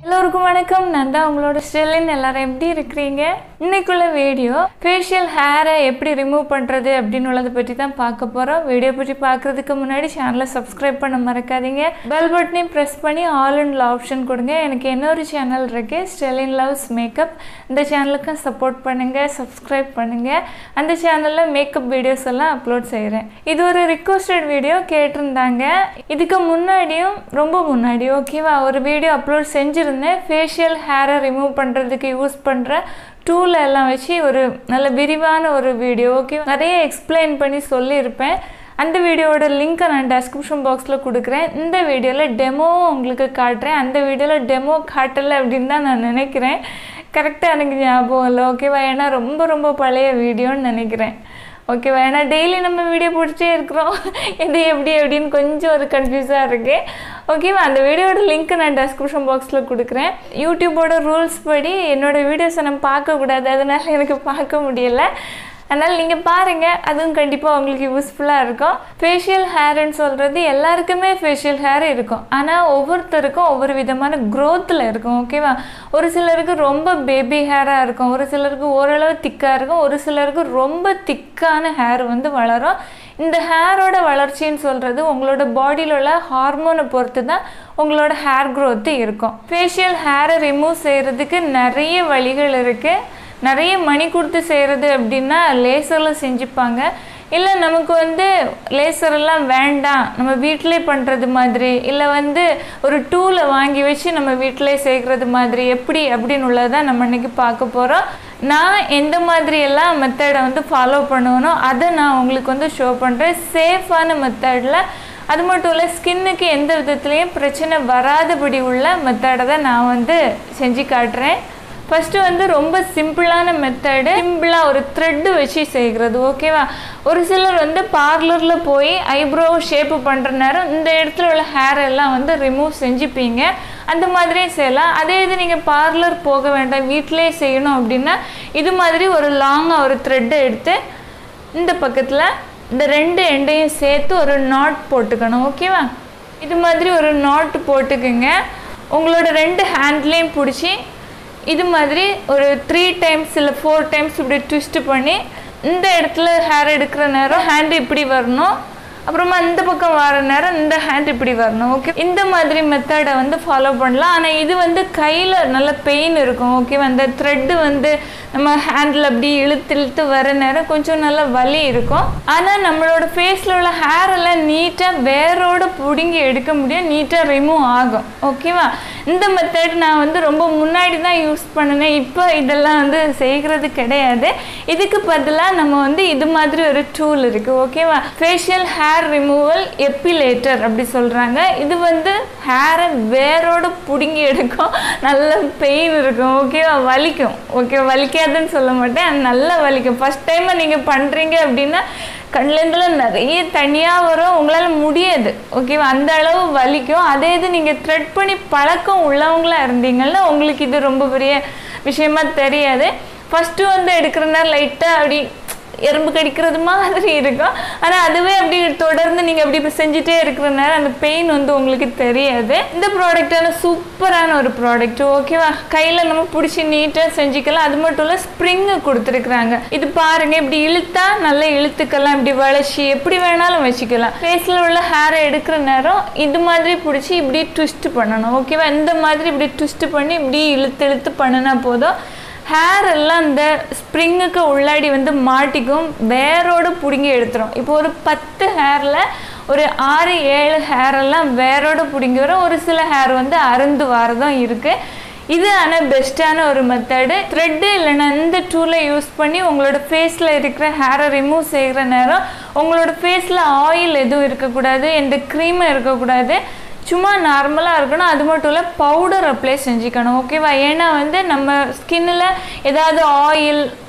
எல்லோருக்கும் வணக்கம் நான் தான் உங்களோட ஸ்டெலின் எல்லாரும் எப்படி இருக்கிறீங்க இன்னைக்குள்ள வீடியோ ஃபேஷியல் ஹேரை எப்படி ரிமூவ் பண்ணுறது அப்படின்னு உள்ளதை பற்றி தான் பார்க்க போகிறோம் வீடியோ பற்றி பார்க்குறதுக்கு முன்னாடி சேனலை சப்ஸ்கிரைப் பண்ண மறக்காதீங்க பெல் பட்டனையும் ப்ரெஸ் பண்ணி ஆல் இன்ல ஆப்ஷன் கொடுங்க எனக்கு இன்னொரு சேனல் இருக்கு ஸ்டெலின் லவ்ஸ் மேக்கப் இந்த சேனலுக்கும் சப்போர்ட் பண்ணுங்கள் சப்ஸ்கிரைப் பண்ணுங்கள் அந்த சேனலில் மேக்கப் வீடியோஸ் எல்லாம் அப்லோட் செய்கிறேன் இது ஒரு ரிக்வஸ்டட் வீடியோ கேட்டிருந்தாங்க இதுக்கு முன்னாடியும் ரொம்ப முன்னாடி ஓகேவா ஒரு வீடியோ அப்லோட் செஞ்சுருந்தேன் ஃபேஷியல் ஹேரை ரிமூவ் பண்ணுறதுக்கு யூஸ் பண்ணுற டூல் எல்லாம் வச்சு ஒரு நல்ல விரிவான ஒரு வீடியோ ஓகே நிறைய எக்ஸ்பிளைன் பண்ணி சொல்லியிருப்பேன் அந்த வீடியோவோட லிங்க்கை நான் டெஸ்கிரிப்ஷன் பாக்ஸில் கொடுக்குறேன் இந்த வீடியோவில் டெமோ உங்களுக்கு காட்டுறேன் அந்த வீடியோவில் டெமோ காட்டலை அப்படின்னு தான் நான் நினைக்கிறேன் கரெக்டாக எனக்கு ஞாபகம் இல்லை ஓகேவா ஏன்னா ரொம்ப ரொம்ப பழைய வீடியோன்னு நினைக்கிறேன் ஓகேவா ஏன்னா டெய்லி நம்ம வீடியோ போட்டுட்டே இருக்கிறோம் இது எப்படி எப்படின்னு கொஞ்சம் ஒரு கன்ஃபியூஸாக இருக்கு ஓகேவா அந்த வீடியோட லிங்க் நான் டெஸ்கிரிப்ஷன் பாக்ஸில் கொடுக்குறேன் யூடியூபோட ரூல்ஸ் படி என்னோட வீடியோஸை நம்ம பார்க்கக்கூடாது அதனால எனக்கு பார்க்க முடியல அதனால் நீங்கள் பாருங்கள் அதுவும் கண்டிப்பாக உங்களுக்கு யூஸ்ஃபுல்லாக இருக்கும் ஃபேஷியல் ஹேர்னு சொல்கிறது எல்லாருக்குமே ஃபேஷியல் ஹேர் இருக்கும் ஆனால் ஒவ்வொருத்தருக்கும் ஒவ்வொரு விதமான க்ரோத்தில் இருக்கும் ஓகேவா ஒரு சிலருக்கு ரொம்ப பேபி ஹேராக இருக்கும் ஒரு சிலருக்கு ஓரளவு திக்காக இருக்கும் ஒரு சிலருக்கு ரொம்ப திக்கான ஹேர் வந்து வளரும் இந்த ஹேரோட வளர்ச்சின்னு சொல்கிறது உங்களோட பாடியில் உள்ள ஹார்மோனை பொறுத்து தான் உங்களோட ஹேர் க்ரோத்து இருக்கும் ஃபேஷியல் ஹேரை ரிமூவ் செய்கிறதுக்கு நிறைய வழிகள் இருக்குது நிறைய மணி கொடுத்து செய்கிறது அப்படின்னா லேசரில் செஞ்சுப்பாங்க இல்லை நமக்கு வந்து லேசர் எல்லாம் வேண்டாம் நம்ம வீட்டிலே பண்ணுறது மாதிரி இல்லை வந்து ஒரு டூலை வாங்கி வச்சு நம்ம வீட்டிலே செய்கிறது மாதிரி எப்படி அப்படின்னு உள்ளதான் நம்ம இன்னைக்கு பார்க்க போகிறோம் நான் எந்த மாதிரி எல்லாம் மெத்தடை வந்து ஃபாலோ பண்ணுவேனோ அதை நான் உங்களுக்கு வந்து ஷோ பண்ணுறேன் சேஃபான மெத்தடில் அது மட்டும் இல்லை ஸ்கின்னுக்கு எந்த விதத்துலேயும் பிரச்சனை வராதபடி உள்ள மெத்தடை தான் நான் வந்து செஞ்சு காட்டுறேன் ஃபஸ்ட்டு வந்து ரொம்ப சிம்பிளான மெத்தடு சிம்பிளாக ஒரு த்ரெட்டு வச்சு செய்கிறது ஓகேவா ஒரு சிலர் வந்து பார்லரில் போய் ஐப்ரோ ஷேப்பு பண்ணுற நேரம் இந்த இடத்துல உள்ள ஹேர் எல்லாம் வந்து ரிமூவ் செஞ்சுப்பீங்க அந்த மாதிரியே செய்யலாம் அதே இது நீங்கள் பார்லர் போக வேண்டாம் வீட்டிலே செய்யணும் அப்படின்னா இது மாதிரி ஒரு லாங்காக ஒரு த்ரெட்டை எடுத்து இந்த பக்கத்தில் இந்த ரெண்டு எண்டையும் சேர்த்து ஒரு நாட் போட்டுக்கணும் ஓகேவா இது மாதிரி ஒரு நாட் போட்டுக்குங்க உங்களோட ரெண்டு ஹேண்ட்லேயும் பிடிச்சி இது மாதிரி ஒரு த்ரீ டைம்ஸ் இல்லை ஃபோர் டைம்ஸ் இப்படி ட்விஸ்ட் பண்ணி இந்த இடத்துல ஹேர் எடுக்கிற நேரம் ஹேண்ட் இப்படி வரணும் அப்புறமா இந்த பக்கம் வர நேரம் இந்த ஹேண்ட் இப்படி வரணும் ஓகே இந்த மாதிரி மெத்தடை வந்து ஃபாலோ பண்ணலாம் ஆனால் இது வந்து கையில் நல்ல பெயின் இருக்கும் ஓகே அந்த த்ரெட்டு வந்து நம்ம ஹேண்டில் அப்படி இழுத்து இழுத்து வர நேரம் கொஞ்சம் நல்ல வலி இருக்கும் ஆனால் நம்மளோட ஃபேஸில் உள்ள ஹேர் எல்லாம் நீட்டாக வேரோட பிடுங்கி எடுக்க முடியும் நீட்டாக ரிமூவ் ஆகும் ஓகேவா இந்த மெத்தட் நான் வந்து ரொம்ப முன்னாடி தான் யூஸ் பண்ணினேன் இப்போ இதெல்லாம் வந்து செய்கிறது கிடையாது இதுக்கு பதிலாக நம்ம வந்து இது மாதிரி ஒரு டூல் இருக்குது ஓகேவா ஃபேஷியல் ஹேர் ரிமூவல் எப்பிலேட்டர் அப்படி சொல்கிறாங்க இது வந்து ஹேரை வேரோட பிடுங்கி எடுக்கும் நல்ல பெயின் இருக்கும் ஓகேவா வலிக்கும் ஓகே வலிக்காதுன்னு சொல்ல மாட்டேன் நல்லா வலிக்கும் ஃபஸ்ட் டைமாக நீங்கள் பண்ணுறீங்க அப்படின்னா கண்லேருந்துலாம் நிறைய தனியாக வரும் உங்களால் முடியாது ஓகேவா அந்த அளவு வலிக்கும் அதே இது நீங்கள் த்ரெட் பண்ணி பழக்கம் உள்ளவங்களாக இருந்தீங்கன்னா உங்களுக்கு இது ரொம்ப பெரிய விஷயமா தெரியாது ஃபஸ்ட்டு வந்து எடுக்கிற நேரம் லைட்டாக அப்படி எறும்பு கடிக்கிறது மாதிரி இருக்கும் ஆனால் அதுவே அப்படி தொடர்ந்து நீங்கள் அப்படி இப்போ செஞ்சுட்டே இருக்கிற நேரம் அந்த பெயின் வந்து உங்களுக்கு தெரியாது இந்த ப்ராடக்டான சூப்பரான ஒரு ப்ராடக்ட் ஓகேவா கையில் நம்ம பிடிச்சி நீட்டாக செஞ்சுக்கலாம் அது மட்டும் இல்லை ஸ்ப்ரிங்கு கொடுத்துருக்குறாங்க இது பாருங்க இப்படி இழுத்தா நல்லா இழுத்துக்கலாம் இப்படி வளைச்சி எப்படி வேணாலும் வச்சுக்கலாம் ஃபேஸில் உள்ள ஹேரை எடுக்கிற நேரம் இது மாதிரி பிடிச்சி இப்படி ட்விஸ்ட் பண்ணணும் ஓகேவா இந்த மாதிரி இப்படி ட்விஸ்ட் பண்ணி இப்படி இழுத்து இழுத்து பண்ணினா போதும் ஹேர் எல்லாம் இந்த ஸ்ப்ரிங்குக்கு உள்ளாடி வந்து மாட்டிக்கும் வேரோடு பிடுங்கி எடுத்துரும் இப்போ ஒரு பத்து ஹேரில் ஒரு ஆறு ஏழு ஹேர் எல்லாம் வேரோடு பிடுங்கி வரும் ஒரு சில ஹேர் வந்து அருந்து வரதும் இருக்குது இது ஆனால் பெஸ்ட்டான ஒரு மெத்தடு த்ரெட்டு இல்லைன்னா இந்த டூலை யூஸ் பண்ணி உங்களோட ஃபேஸில் இருக்கிற ஹேரை ரிமூவ் செய்கிற நேரம் உங்களோட ஃபேஸில் ஆயில் எதுவும் இருக்கக்கூடாது எந்த க்ரீமும் இருக்கக்கூடாது சும்மா நார்மலாக இருக்கணும் அது மட்டும் இல்லை பவுடர் அப்ளை செஞ்சுக்கணும் ஓகேவா ஏன்னா வந்து நம்ம ஸ்கின்னில் ஏதாவது ஆயில்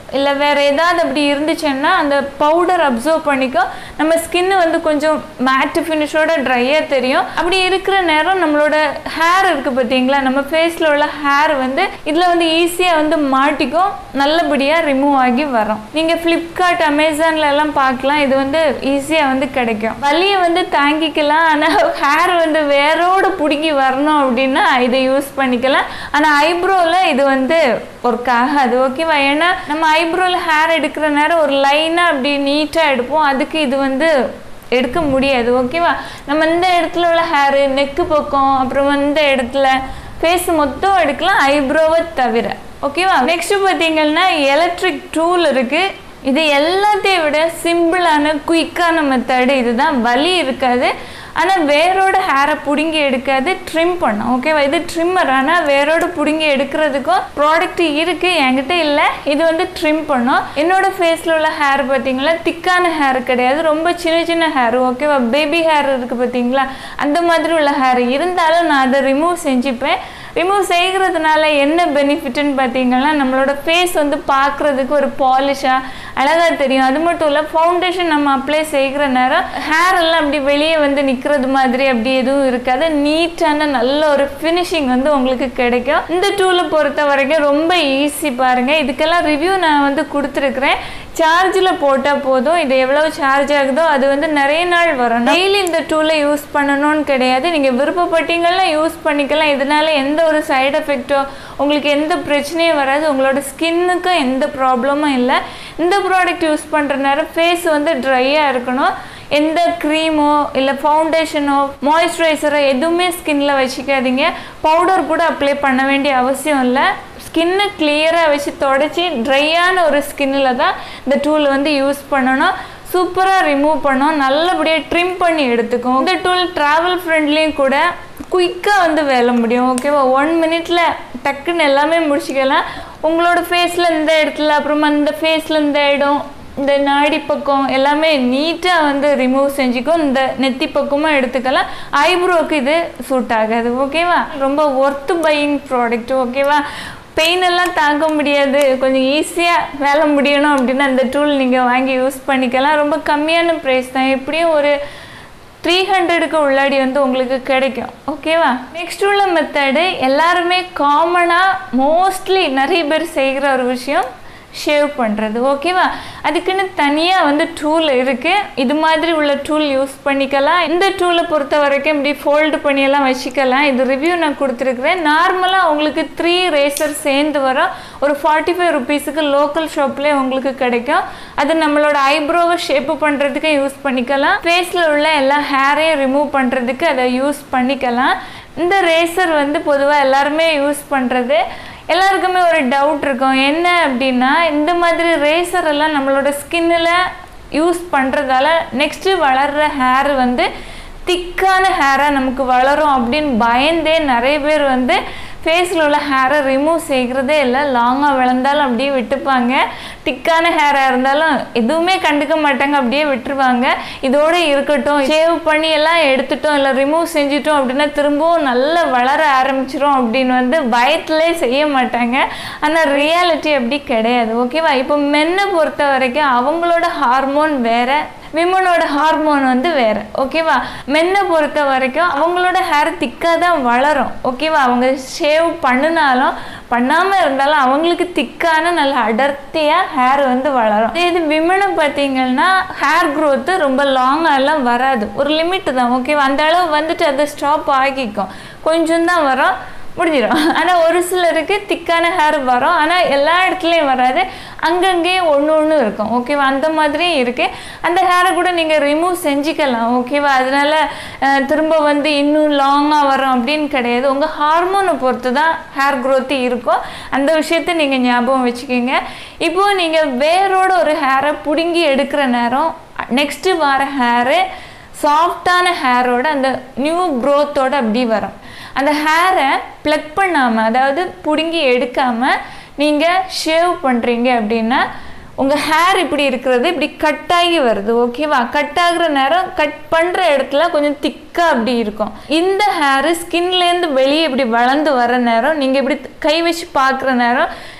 இல்லை வேறு ஏதாவது அப்படி இருந்துச்சுன்னா அந்த பவுடர் அப்சர்வ் பண்ணிக்கும் நம்ம ஸ்கின்னு வந்து கொஞ்சம் மேட்டு ஃபினிஷோட ட்ரையாக தெரியும் அப்படி இருக்கிற நேரம் நம்மளோட ஹேர் இருக்குது பார்த்தீங்களா நம்ம ஃபேஸில் உள்ள ஹேர் வந்து இதில் வந்து ஈஸியாக வந்து மாட்டிக்கும் நல்லபடியாக ரிமூவ் ஆகி வரும் நீங்கள் ஃப்ளிப்கார்ட் அமேசான்ல எல்லாம் பார்க்கலாம் இது வந்து ஈஸியாக வந்து கிடைக்கும் வலியை வந்து தாங்கிக்கலாம் ஆனால் ஹேர் வந்து வேரோட பிடுங்கி வரணும் அப்படின்னா இதை யூஸ் பண்ணிக்கலாம் ஆனால் ஐப்ரோவில் இது வந்து ஒர்க் ஆகாது ஓகேவா ஏன்னா நம்ம ஐப்ரோவில் ஹேர் எடுக்கிற நேரம் ஒரு லைனாக அப்படி நீட்டாக எடுப்போம் அதுக்கு இது வந்து எடுக்க முடியாது ஓகேவா நம்ம இந்த இடத்துல உள்ள ஹேரு நெக்கு பக்கம் அப்புறம் இந்த இடத்துல ஃபேஸ் மொத்தம் எடுக்கலாம் ஐப்ரோவை தவிர ஓகேவா நெக்ஸ்ட் பார்த்தீங்கன்னா எலக்ட்ரிக் டூல் இருக்குது இது எல்லாத்தையும் விட சிம்பிளான குயிக்கான மெத்தடு இதுதான் வலி இருக்காது ஆனால் வேரோட ஹேரை பிடுங்கி எடுக்காது ட்ரிம் பண்ணும் ஓகேவா இது ட்ரிம்மர் ஆனால் வேரோட பிடுங்கி எடுக்கிறதுக்கும் ப்ராடக்ட் இருக்குது என்கிட்ட இல்லை இது வந்து ட்ரிம் பண்ணும் என்னோட ஃபேஸில் உள்ள ஹேர் பார்த்தீங்களா திக்கான ஹேர் கிடையாது ரொம்ப சின்ன சின்ன ஹேர் ஓகேவா பேபி ஹேர் இருக்குது பார்த்தீங்களா அந்த மாதிரி உள்ள ஹேர் இருந்தாலும் நான் அதை ரிமூவ் செஞ்சுப்பேன் ரிமூவ் செய்கிறதுனால என்ன பெனிஃபிட்னு பார்த்தீங்கன்னா நம்மளோட ஃபேஸ் வந்து பார்க்குறதுக்கு ஒரு பாலிஷாக அழகாக தெரியும் அது மட்டும் இல்லை ஃபவுண்டேஷன் நம்ம அப்ளை செய்கிற நேரம் ஹேர் எல்லாம் அப்படி வெளியே வந்து நிற்கிறது மாதிரி அப்படி எதுவும் இருக்காது நீட்டான நல்ல ஒரு ஃபினிஷிங் வந்து உங்களுக்கு கிடைக்கும் இந்த டூலை பொறுத்த வரைக்கும் ரொம்ப ஈஸி பாருங்கள் இதுக்கெல்லாம் ரிவ்யூ நான் வந்து கொடுத்துருக்குறேன் சார்ஜில் போட்டால் போதும் இது எவ்வளோ சார்ஜ் ஆகுதோ அது வந்து நிறைய நாள் வரும் டெய்லி இந்த டூலை யூஸ் பண்ணணும்னு கிடையாது நீங்கள் விருப்பப்பட்டீங்கன்னா யூஸ் பண்ணிக்கலாம் இதனால எந்த ஒரு சைடு எஃபெக்டோ உங்களுக்கு எந்த பிரச்சனையும் வராது உங்களோட ஸ்கின்னுக்கும் எந்த ப்ராப்ளமும் இல்லை இந்த ப்ராடக்ட் யூஸ் பண்ணுற நேரம் ஃபேஸ் வந்து ட்ரையாக இருக்கணும் எந்த க்ரீமோ இல்லை ஃபவுண்டேஷனோ மாய்ஸ்சரைசரோ எதுவுமே ஸ்கின்ல வச்சுக்காதீங்க பவுடர் கூட அப்ளை பண்ண வேண்டிய அவசியம் இல்லை ஸ்கின்னை கிளியராக வச்சு தொடச்சி ட்ரையான ஒரு ஸ்கின்னில் தான் இந்த டூல் வந்து யூஸ் பண்ணணும் சூப்பராக ரிமூவ் பண்ணோம் நல்லபடியாக ட்ரிம் பண்ணி எடுத்துக்கும் இந்த டூல் ட்ராவல் ஃப்ரெண்ட்லேயும் கூட குயிக்காக வந்து வேலை முடியும் ஓகேவா ஒன் மினிட்ல டக்குன்னு எல்லாமே முடிச்சுக்கலாம் உங்களோட ஃபேஸில் இந்த இடத்துல அப்புறமா இந்த ஃபேஸில் இந்த இடம் இந்த நாடி பக்கம் எல்லாமே நீட்டாக வந்து ரிமூவ் செஞ்சுக்கும் இந்த நெத்தி பக்கமும் எடுத்துக்கலாம் ஐப்ரோவுக்கு இது சூட் ஆகாது ஓகேவா ரொம்ப ஒர்த்து பையிங் ப்ராடக்ட் ஓகேவா பெயின் எல்லாம் தாங்க முடியாது கொஞ்சம் ஈஸியாக வேலை முடியணும் அப்படின்னா அந்த டூல் நீங்கள் வாங்கி யூஸ் பண்ணிக்கலாம் ரொம்ப கம்மியான ப்ரைஸ் தான் எப்படியும் ஒரு த்ரீ ஹண்ட்ரடுக்கு உள்ளாடி வந்து உங்களுக்கு கிடைக்கும் ஓகேவா நெக்ஸ்ட் உள்ள மெத்தடு எல்லாருமே காமனாக மோஸ்ட்லி நிறைய பேர் செய்கிற ஒரு விஷயம் ஷேவ் பண்ணுறது ஓகேவா அதுக்குன்னு தனியாக வந்து டூல் இருக்குது இது மாதிரி உள்ள டூல் யூஸ் பண்ணிக்கலாம் இந்த டூலை பொறுத்த வரைக்கும் இப்படி ஃபோல்டு பண்ணியெல்லாம் வச்சுக்கலாம் இது ரிவ்யூ நான் கொடுத்துருக்குறேன் நார்மலாக உங்களுக்கு த்ரீ ரேசர் சேர்ந்து வரும் ஒரு ஃபார்ட்டி ஃபைவ் ருபீஸுக்கு லோக்கல் ஷாப்லேயே உங்களுக்கு கிடைக்கும் அது நம்மளோட ஐப்ரோவை ஷேப்பு பண்ணுறதுக்கு யூஸ் பண்ணிக்கலாம் ஃபேஸில் உள்ள எல்லா ஹேரையும் ரிமூவ் பண்ணுறதுக்கு அதை யூஸ் பண்ணிக்கலாம் இந்த ரேசர் வந்து பொதுவாக எல்லாருமே யூஸ் பண்ணுறது எல்லாருக்குமே ஒரு டவுட் இருக்கும் என்ன அப்படின்னா இந்த மாதிரி ரேசர் எல்லாம் நம்மளோட ஸ்கின்னில் யூஸ் பண்ணுறதால நெக்ஸ்ட்டு வளர்கிற ஹேர் வந்து திக்கான ஹேராக நமக்கு வளரும் அப்படின்னு பயந்தே நிறைய பேர் வந்து ஃபேஸில் உள்ள ஹேரை ரிமூவ் செய்கிறதே இல்லை லாங்காக வளர்ந்தாலும் அப்படியே விட்டுப்பாங்க திக்கான ஹேராக இருந்தாலும் எதுவுமே கண்டுக்க மாட்டாங்க அப்படியே விட்டுருவாங்க இதோட இருக்கட்டும் ஷேவ் பண்ணி எல்லாம் எடுத்துட்டோம் இல்லை ரிமூவ் செஞ்சிட்டோம் அப்படின்னா திரும்பவும் நல்லா வளர ஆரம்பிச்சிரும் அப்படின்னு வந்து பயத்திலே செய்ய மாட்டாங்க ஆனால் ரியாலிட்டி அப்படி கிடையாது ஓகேவா இப்போ மென்னை பொறுத்த வரைக்கும் அவங்களோட ஹார்மோன் வேற விமனோட ஹார்மோன் வந்து வேறு ஓகேவா மென்னை பொறுத்த வரைக்கும் அவங்களோட ஹேர் திக்காக தான் வளரும் ஓகேவா அவங்க ஷேவ் பண்ணினாலும் பண்ணாமல் இருந்தாலும் அவங்களுக்கு திக்கான நல்ல அடர்த்தியாக ஹேர் வந்து வளரும் அதே இது விமனை பார்த்தீங்கன்னா ஹேர் க்ரோத்து ரொம்ப லாங்காலாம் வராது ஒரு லிமிட் தான் ஓகேவா அந்த அளவு வந்துட்டு அதை ஸ்டாப் ஆகிக்கும் கொஞ்சம் தான் வரும் முடிஞ்சிடும் ஆனால் ஒரு சிலருக்கு திக்கான ஹேர் வரும் ஆனால் எல்லா இடத்துலையும் வராது அங்கங்கேயும் ஒன்று ஒன்று இருக்கும் ஓகேவா அந்த மாதிரியும் இருக்குது அந்த ஹேரை கூட நீங்கள் ரிமூவ் செஞ்சுக்கலாம் ஓகேவா அதனால அஹ், திரும்ப வந்து இன்னும் லாங்காக வரும் அப்படின்னு கிடையாது உங்கள் ஹார்மோனை பொறுத்து தான் ஹேர் growth இருக்கும் அந்த விஷயத்தை நீங்கள் ஞாபகம் வச்சுக்கோங்க இப்போது நீங்கள் வேரோட ஒரு ஹேரை பிடுங்கி எடுக்கிற நேரம் நெக்ஸ்ட்டு வர ஹேரு சாஃப்டான ஹேரோட அந்த நியூ க்ரோத்தோட அப்படி வரும் அந்த ஹேரை ப்ளக் பண்ணாமல் அதாவது பிடுங்கி எடுக்காமல் நீங்கள் ஷேவ் பண்ணுறீங்க அப்படின்னா உங்கள் ஹேர் இப்படி இருக்கிறது இப்படி கட் ஆகி வருது ஓகேவா கட் ஆகுற நேரம் கட் பண்ணுற இடத்துல கொஞ்சம் திக்காக அப்படி இருக்கும் இந்த ஹேரு ஸ்கின்லேருந்து வெளியே இப்படி வளர்ந்து வர நேரம் நீங்கள் இப்படி கை வச்சு பார்க்குற நேரம்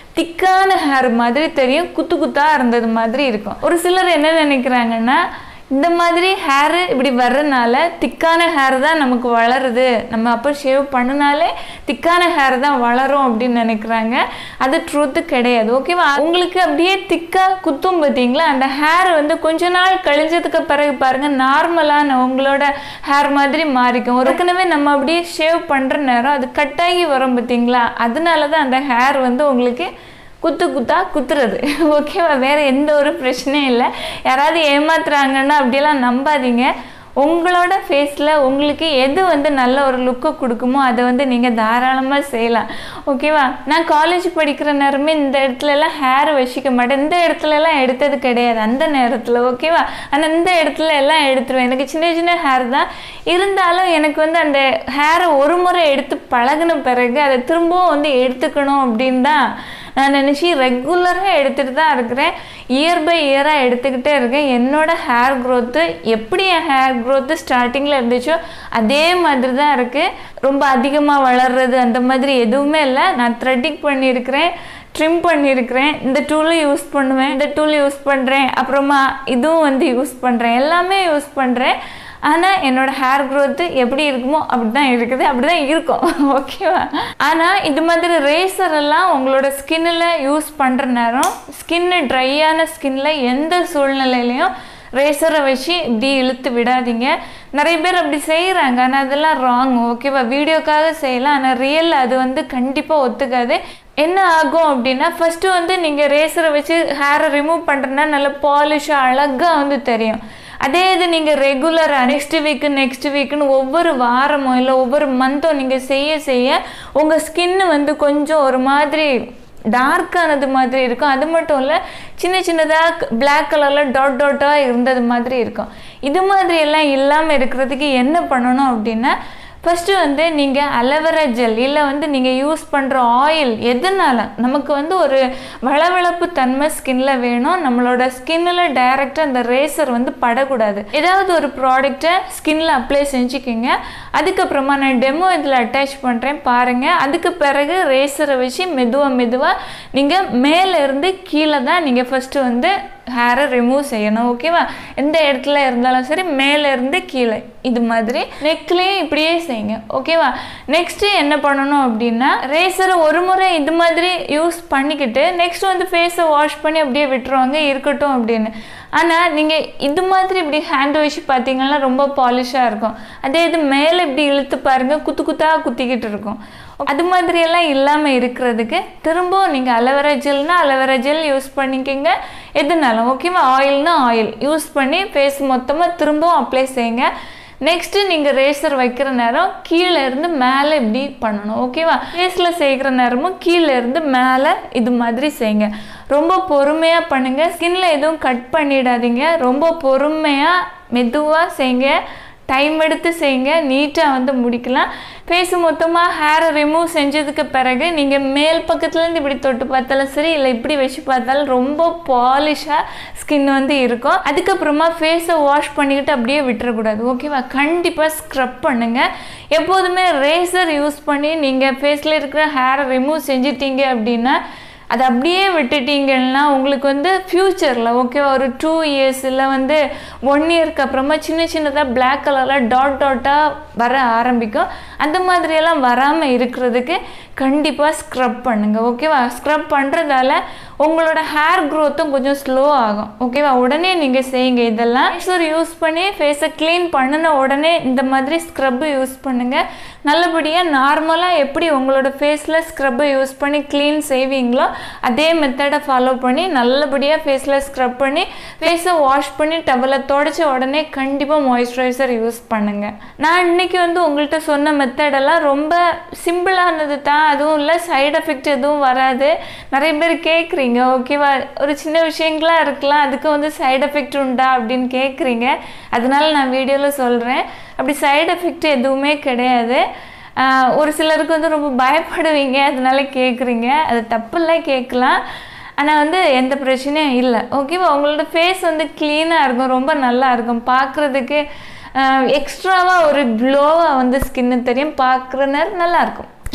திக்கான ஹேர் மாதிரி தெரியும் குத்து குத்தா இருந்தது மாதிரி இருக்கும் ஒரு சிலர் என்ன நினைக்கிறாங்கன்னா இந்த மாதிரி ஹேர் இப்படி வர்றதுனால திக்கான ஹேர் தான் நமக்கு வளருது நம்ம அப்போ ஷேவ் பண்ணினாலே திக்கான ஹேர் தான் வளரும் அப்படின்னு நினைக்கிறாங்க அது ட்ரூத்து கிடையாது ஓகேவா உங்களுக்கு அப்படியே திக்காக குத்தும் பார்த்தீங்களா அந்த ஹேர் வந்து கொஞ்ச நாள் கழிஞ்சதுக்கு பிறகு பாருங்க நார்மலான உங்களோட ஹேர் மாதிரி மாறிக்கும் ஏற்கனவே நம்ம அப்படியே ஷேவ் பண்ணுற நேரம் அது கட்டாகி வரும் பார்த்தீங்களா அதனால தான் அந்த ஹேர் வந்து உங்களுக்கு குத்து குத்தா குத்துறது ஓகேவா வேறு எந்த ஒரு பிரச்சனையும் இல்லை யாராவது ஏமாத்துறாங்கன்னா அப்படியெல்லாம் நம்பாதீங்க உங்களோட ஃபேஸில் உங்களுக்கு எது வந்து நல்ல ஒரு லுக்கை கொடுக்குமோ அதை வந்து நீங்கள் தாராளமாக செய்யலாம் ஓகேவா நான் காலேஜ் படிக்கிற நேரமே இந்த இடத்துல எல்லாம் ஹேர் வச்சுக்க மாட்டேன் இந்த இடத்துல எல்லாம் எடுத்தது கிடையாது அந்த நேரத்தில் ஓகேவா ஆனால் இந்த இடத்துல எல்லாம் எடுத்துருவேன் எனக்கு சின்ன சின்ன ஹேர் தான் இருந்தாலும் எனக்கு வந்து அந்த ஹேரை ஒரு முறை எடுத்து பழகின பிறகு அதை திரும்பவும் வந்து எடுத்துக்கணும் அப்படின்னு தான் நான் நினச்சி ரெகுலராக எடுத்துகிட்டு தான் இருக்கிறேன் இயர் பை இயராக எடுத்துக்கிட்டே இருக்கேன் என்னோட ஹேர் க்ரோத்து எப்படி என் ஹேர் க்ரோத்து ஸ்டார்டிங்கில் இருந்துச்சோ அதே மாதிரி தான் இருக்குது ரொம்ப அதிகமாக வளர்றது அந்த மாதிரி எதுவுமே இல்லை நான் த்ரெட்டிங் பண்ணியிருக்கிறேன் ட்ரிம் பண்ணியிருக்கிறேன் இந்த டூலும் யூஸ் பண்ணுவேன் இந்த டூல் யூஸ் பண்ணுறேன் அப்புறமா இதுவும் வந்து யூஸ் பண்ணுறேன் எல்லாமே யூஸ் பண்ணுறேன் ஆனால் என்னோட ஹேர் க்ரோத்து எப்படி இருக்குமோ அப்படி தான் இருக்குது அப்படி தான் இருக்கும் ஓகேவா ஆனால் இது மாதிரி ரேசர் எல்லாம் உங்களோட ஸ்கின்னில் யூஸ் பண்ணுற நேரம் ஸ்கின்னு ட்ரையான ஸ்கின்னில் எந்த சூழ்நிலையிலையும் ரேசரை வச்சு இப்படி இழுத்து விடாதீங்க நிறைய பேர் அப்படி செய்கிறாங்க ஆனால் அதெல்லாம் ராங் ஓகேவா வீடியோக்காக செய்யலாம் ஆனால் ரியல் அது வந்து கண்டிப்பாக ஒத்துக்காது என்ன ஆகும் அப்படின்னா ஃபஸ்ட்டு வந்து நீங்கள் ரேசரை வச்சு ஹேரை ரிமூவ் பண்ணுறதுனா நல்ல பாலிஷாக அழகாக வந்து தெரியும் அதே இது நீங்கள் ரெகுலராக நெக்ஸ்ட் வீக்கு நெக்ஸ்ட் வீக்குன்னு ஒவ்வொரு வாரமோ இல்லை ஒவ்வொரு மந்தோ நீங்கள் செய்ய செய்ய உங்கள் ஸ்கின்னு வந்து கொஞ்சம் ஒரு மாதிரி டார்க்கானது மாதிரி இருக்கும் அது மட்டும் இல்லை சின்ன சின்னதாக பிளாக் கலரில் டாட் டாட்டாக இருந்தது மாதிரி இருக்கும் இது மாதிரி எல்லாம் இல்லாமல் இருக்கிறதுக்கு என்ன பண்ணணும் அப்படின்னா ஃபஸ்ட்டு வந்து நீங்கள் அலோவேரா ஜெல் இல்லை வந்து நீங்கள் யூஸ் பண்ணுற ஆயில் எதுனால நமக்கு வந்து ஒரு வளவளப்பு தன்மை ஸ்கின்ல வேணும் நம்மளோட ஸ்கின்னில் டைரெக்டாக அந்த ரேசர் வந்து படக்கூடாது ஏதாவது ஒரு ப்ராடக்டை ஸ்கின்ல அப்ளை செஞ்சுக்கிங்க அதுக்கப்புறமா நான் டெமோ இதில் அட்டாச் பண்ணுறேன் பாருங்கள் அதுக்கு பிறகு ரேசரை வச்சு மெதுவாக மெதுவாக நீங்கள் மேலே இருந்து கீழே தான் நீங்கள் ஃபஸ்ட்டு வந்து ஹேரை ரிமூவ் செய்யணும் ஓகேவா எந்த இடத்துல இருந்தாலும் சரி மேலே இருந்து கீழே இது மாதிரி நெக்லேயும் இப்படியே செய்யுங்க ஓகேவா நெக்ஸ்ட்டு என்ன பண்ணணும் அப்படின்னா ரேசரை ஒரு முறை இது மாதிரி யூஸ் பண்ணிக்கிட்டு நெக்ஸ்ட் வந்து ஃபேஸை வாஷ் பண்ணி அப்படியே விட்டுருவாங்க இருக்கட்டும் அப்படின்னு ஆனால் நீங்கள் இது மாதிரி இப்படி ஹேண்ட் வச்சு பார்த்தீங்கன்னா ரொம்ப பாலிஷாக இருக்கும் அதே இது மேலே இப்படி இழுத்து பாருங்கள் குத்து குத்தாக குத்திக்கிட்டு இருக்கும் அது மாதிரியெல்லாம் இல்லாமல் இருக்கிறதுக்கு திரும்பவும் நீங்கள் அலோவேரா ஜெல்னா அலோவேரா ஜெல் யூஸ் பண்ணிக்கோங்க எதுனாலும் ஓகேவா ஆயில்னா ஆயில் யூஸ் பண்ணி ஃபேஸ் மொத்தமாக திரும்பவும் அப்ளை செய்யுங்க நெக்ஸ்ட்டு நீங்கள் ரேசர் வைக்கிற நேரம் கீழே இருந்து மேலே இப்படி பண்ணணும் ஓகேவா ஃபேஸில் செய்கிற நேரமும் கீழே இருந்து மேலே இது மாதிரி செய்யுங்க ரொம்ப பொறுமையாக பண்ணுங்கள் ஸ்கின்ல எதுவும் கட் பண்ணிடாதீங்க ரொம்ப பொறுமையாக மெதுவாக செய்யுங்க டைம் எடுத்து செய்யுங்க நீட்டாக வந்து முடிக்கலாம் ஃபேஸு மொத்தமாக ஹேரை ரிமூவ் செஞ்சதுக்கு பிறகு நீங்கள் மேல் பக்கத்துலேருந்து இப்படி தொட்டு பார்த்தாலும் சரி இல்லை இப்படி வச்சு பார்த்தாலும் ரொம்ப பாலிஷாக ஸ்கின் வந்து இருக்கும் அதுக்கப்புறமா ஃபேஸை வாஷ் பண்ணிக்கிட்டு அப்படியே விட்டுறக்கூடாது ஓகேவா கண்டிப்பாக ஸ்க்ரப் பண்ணுங்கள் எப்போதுமே ரேசர் யூஸ் பண்ணி நீங்கள் ஃபேஸில் இருக்கிற ஹேரை ரிமூவ் செஞ்சிட்டீங்க அப்படின்னா அதை அப்படியே விட்டுட்டீங்கன்னா உங்களுக்கு வந்து ஃப்யூச்சரில் ஓகேவா ஒரு டூ இயர்ஸ் இல்லை வந்து ஒன் இயர்க்கு அப்புறமா சின்ன சின்னதாக பிளாக் கலரில் டாட் டாட்டாக வர ஆரம்பிக்கும் அந்த மாதிரியெல்லாம் வராமல் இருக்கிறதுக்கு கண்டிப்பாக ஸ்க்ரப் பண்ணுங்கள் ஓகேவா ஸ்க்ரப் பண்ணுறதால உங்களோட ஹேர் க்ரோத்தும் கொஞ்சம் ஸ்லோ ஆகும் ஓகேவா உடனே நீங்கள் செய்யுங்க இதெல்லாம் ஃபேஸர் யூஸ் பண்ணி ஃபேஸை க்ளீன் பண்ணின உடனே இந்த மாதிரி ஸ்க்ரப்பு யூஸ் பண்ணுங்கள் நல்லபடியாக நார்மலாக எப்படி உங்களோட ஃபேஸில் ஸ்க்ரப்பை யூஸ் பண்ணி க்ளீன் செய்வீங்களோ அதே மெத்தடை ஃபாலோ பண்ணி நல்லபடியாக ஃபேஸில் ஸ்க்ரப் பண்ணி ஃபேஸை வாஷ் பண்ணி டவலை தொடச்ச உடனே கண்டிப்பாக மாய்ஸ்சரைசர் யூஸ் பண்ணுங்கள் நான் இன்னைக்கு வந்து உங்கள்கிட்ட சொன்ன மெத்தடெல்லாம் ரொம்ப சிம்பிளானது தான் அதுவும் இல்லை சைடு எஃபெக்ட் எதுவும் வராது நிறைய பேர் கேட்குறீங்க ஓகேவா ஒரு சின்ன விஷயங்களாக இருக்கலாம் அதுக்கு வந்து சைடு எஃபெக்ட் உண்டா அப்படின்னு கேட்குறீங்க அதனால நான் வீடியோவில் சொல்கிறேன் அப்படி சைடு எஃபெக்ட் எதுவுமே கிடையாது ஆஹ் ஒரு சிலருக்கு வந்து ரொம்ப பயப்படுவீங்க அதனால கேட்குறீங்க அது தப்பில்ல கேட்கலாம் ஆனால் வந்து எந்த பிரச்சனையும் இல்லை ஓகேவா உங்களோட ஃபேஸ் வந்து க்ளீனாக இருக்கும் ரொம்ப நல்லா இருக்கும் பார்க்குறதுக்கு எக்ஸ்ட்ராவாக ஒரு க்ளோவாக வந்து ஸ்கின்னு தெரியும் பார்க்குற நேரம் நல்லாயிருக்கும்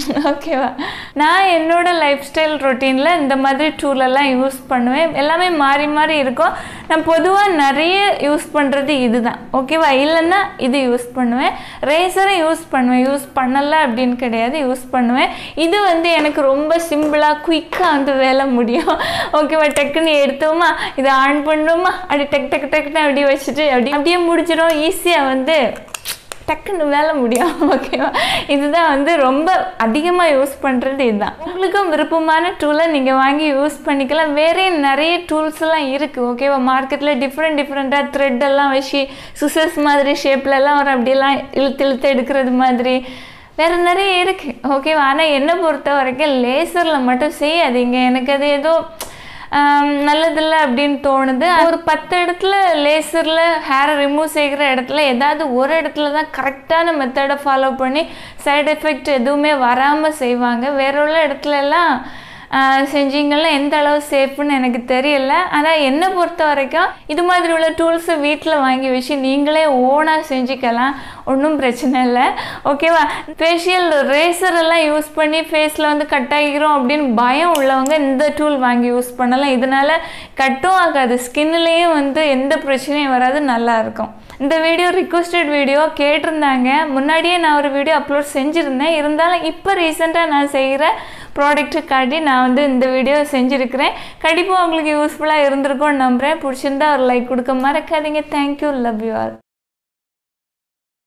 ஓகேவா நான் என்னோட லைஃப் ஸ்டைல் ரொட்டீனில் இந்த மாதிரி டூலெல்லாம் யூஸ் பண்ணுவேன் எல்லாமே மாறி மாறி இருக்கும் நான் பொதுவாக நிறைய யூஸ் பண்ணுறது இதுதான் ஓகேவா இல்லைன்னா இது யூஸ் பண்ணுவேன் ரேசரை யூஸ் பண்ணுவேன் யூஸ் பண்ணலை அப்படின்னு கிடையாது யூஸ் பண்ணுவேன் இது வந்து எனக்கு ரொம்ப சிம்பிளாக குயிக்காக வந்து வேலை முடியும் ஓகேவா டக்குன்னு எடுத்தோமா இதை ஆன் பண்ணோமா அப்படி டக்கு டக்கு டக்குன்னு அப்படியே வச்சுட்டு அப்படி அப்படியே முடிச்சிடும் ஈஸியாக வந்து டக்குன்னு வேலை முடியும் ஓகேவா இதுதான் வந்து ரொம்ப அதிகமாக யூஸ் பண்ணுறது இதுதான் உங்களுக்கும் விருப்பமான டூலை நீங்கள் வாங்கி யூஸ் பண்ணிக்கலாம் வேறே நிறைய டூல்ஸ் எல்லாம் இருக்குது ஓகேவா மார்க்கெட்டில் டிஃப்ரெண்ட் டிஃப்ரெண்ட்டாக த்ரெட் எல்லாம் வச்சு சுசஸ் மாதிரி ஷேப்லலாம் வரும் அப்படியெல்லாம் இழுத்து இழுத்து எடுக்கிறது மாதிரி வேறு நிறைய இருக்குது ஓகேவா ஆனால் என்னை பொறுத்த வரைக்கும் லேசரில் மட்டும் செய்யாதீங்க எனக்கு அது ஏதோ நல்லதில்லை அப்படின்னு தோணுது ஒரு பத்து இடத்துல லேசரில் ஹேரை ரிமூவ் செய்கிற இடத்துல ஏதாவது ஒரு இடத்துல தான் கரெக்டான மெத்தடை ஃபாலோ பண்ணி சைடு எஃபெக்ட் எதுவுமே வராமல் செய்வாங்க வேற உள்ள இடத்துல எல்லாம் செஞ்சீங்கன்னா எந்த அளவு சேஃப்னு எனக்கு தெரியல ஆனால் என்னை பொறுத்த வரைக்கும் இது மாதிரி உள்ள டூல்ஸை வீட்டில் வாங்கி வச்சு நீங்களே ஓனாக செஞ்சுக்கலாம் ஒன்றும் பிரச்சனை இல்லை ஓகேவா ஃபேஷியல் ரேசர் எல்லாம் யூஸ் பண்ணி ஃபேஸில் வந்து கட் ஆகிக்கிறோம் அப்படின்னு பயம் உள்ளவங்க இந்த டூல் வாங்கி யூஸ் பண்ணலாம் இதனால கட்டும் ஆகாது ஸ்கின்லேயும் வந்து எந்த பிரச்சனையும் வராது நல்லாயிருக்கும் இந்த வீடியோ ரிக்வஸ்டட் வீடியோ கேட்டிருந்தாங்க முன்னாடியே நான் ஒரு வீடியோ அப்லோட் செஞ்சுருந்தேன் இருந்தாலும் இப்போ ரீசெண்டாக நான் செய்கிற ப்ராடக்ட்டு காட்டி நான் வந்து இந்த வீடியோ செஞ்சுருக்கிறேன் கண்டிப்பாக உங்களுக்கு யூஸ்ஃபுல்லாக இருந்திருக்கும்னு நம்புகிறேன் பிடிச்சிருந்தா ஒரு லைக் கொடுக்க மறக்காதீங்க தேங்க்யூ லவ் யூ ஆல்